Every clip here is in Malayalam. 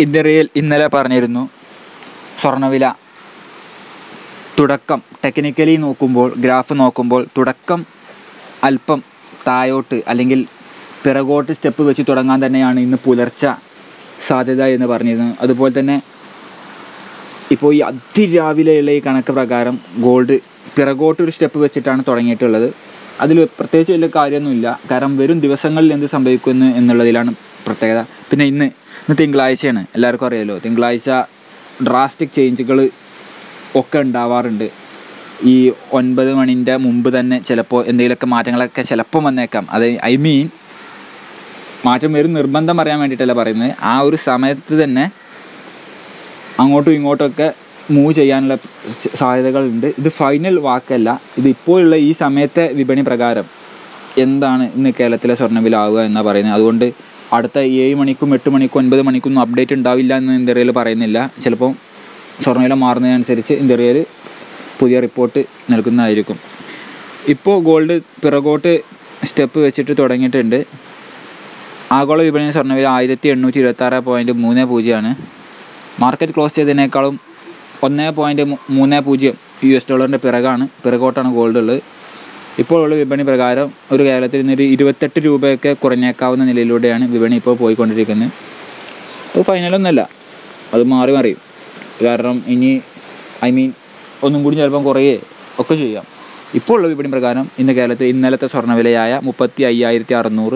ഇന്ത്യയിൽ ഇന്നലെ പറഞ്ഞിരുന്നു സ്വർണ്ണവില തുടക്കം ടെക്നിക്കലി നോക്കുമ്പോൾ ഗ്രാഫ് നോക്കുമ്പോൾ തുടക്കം അല്പം തായോട്ട് അല്ലെങ്കിൽ പിറകോട്ട് സ്റ്റെപ്പ് വെച്ച് തുടങ്ങാൻ തന്നെയാണ് ഇന്ന് പുലർച്ച സാധ്യത എന്ന് പറഞ്ഞിരുന്നു അതുപോലെ തന്നെ ഇപ്പോൾ ഈ അതിരാവിലെയുള്ള ഈ കണക്ക് പ്രകാരം ഗോൾഡ് പിറകോട്ട് ഒരു സ്റ്റെപ്പ് വെച്ചിട്ടാണ് തുടങ്ങിയിട്ടുള്ളത് അതിൽ പ്രത്യേകിച്ച് വലിയ കാര്യമൊന്നുമില്ല കാരണം വരും ദിവസങ്ങളിൽ എന്ത് സംഭവിക്കുന്നു എന്നുള്ളതിലാണ് പ്രത്യേകത പിന്നെ ഇന്ന് ഇന്ന് തിങ്കളാഴ്ചയാണ് എല്ലാവർക്കും അറിയാലോ തിങ്കളാഴ്ച ഡ്രാസ്റ്റിക് ചേഞ്ചുകൾ ഒക്കെ ഉണ്ടാവാറുണ്ട് ഈ ഒൻപത് മണിൻ്റെ മുമ്പ് തന്നെ ചിലപ്പോൾ എന്തെങ്കിലുമൊക്കെ മാറ്റങ്ങളൊക്കെ ചിലപ്പോൾ വന്നേക്കാം അത് ഐ മീൻ മാറ്റം വരും നിർബന്ധം പറയാൻ വേണ്ടിയിട്ടല്ല പറയുന്നത് ആ ഒരു സമയത്ത് തന്നെ അങ്ങോട്ടും ഇങ്ങോട്ടുമൊക്കെ മൂവ് ചെയ്യാനുള്ള സ- സാധ്യതകളുണ്ട് ഇത് ഫൈനൽ വാക്കല്ല ഇത് ഇപ്പോഴുള്ള ഈ സമയത്തെ വിപണി പ്രകാരം എന്താണ് ഇന്ന് കേരളത്തിലെ സ്വർണ്ണവില ആവുക എന്നാണ് പറയുന്നത് അതുകൊണ്ട് അടുത്ത ഏഴ് മണിക്കും എട്ട് മണിക്കും ഒൻപത് മണിക്കും ഒന്നും അപ്ഡേറ്റ് ഉണ്ടാവില്ല എന്ന് ഇന്ത്യയിൽ പറയുന്നില്ല ചിലപ്പം സ്വർണ്ണവില മാറുന്നതിനനുസരിച്ച് ഇന്ത്യയിൽ പുതിയ റിപ്പോർട്ട് നൽകുന്നതായിരിക്കും ഇപ്പോൾ ഗോൾഡ് പിറകോട്ട് സ്റ്റെപ്പ് വെച്ചിട്ട് തുടങ്ങിയിട്ടുണ്ട് ആഗോള വിപണിയിൽ സ്വർണ്ണവില ആയിരത്തി എണ്ണൂറ്റി ഇരുപത്തി ആറ് പോയിൻറ്റ് മൂന്ന് പൂജ്യമാണ് മാർക്കറ്റ് ക്ലോസ് ചെയ്തതിനേക്കാളും ഒന്ന് പോയിൻറ്റ് മൂന്ന് പൂജ്യം യു എസ് ഡോളറിൻ്റെ പിറകാണ് പിറകോട്ടാണ് ഗോൾഡ് ഉള്ളത് ഇപ്പോഴുള്ള വിപണി പ്രകാരം ഒരു കേരളത്തിൽ നിന്നൊരു ഇരുപത്തെട്ട് രൂപയൊക്കെ കുറഞ്ഞേക്കാവുന്ന നിലയിലൂടെയാണ് വിപണി ഇപ്പോൾ പോയിക്കൊണ്ടിരിക്കുന്നത് അത് ഫൈനലൊന്നുമല്ല അത് മാറി മറിയും കാരണം ഇനി ഐ മീൻ ഒന്നും കൂടി ചിലപ്പം കുറയേ ഒക്കെ ചെയ്യാം ഇപ്പോൾ ഉള്ള വിപണി പ്രകാരം ഇന്ന് കേരളത്തിൽ ഇന്നലത്തെ സ്വർണ്ണവിലയായ മുപ്പത്തി അയ്യായിരത്തി അറുന്നൂറ്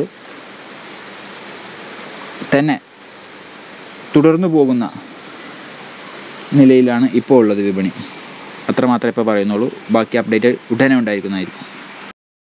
തന്നെ തുടർന്നു പോകുന്ന നിലയിലാണ് ഇപ്പോൾ ഉള്ളത് വിപണി അത്രമാത്രമേ ഇപ്പോൾ പറയുന്നുള്ളൂ ബാക്കി അപ്ഡേറ്റ് ഉടനെ ഉണ്ടായിരിക്കുന്നതായിരിക്കും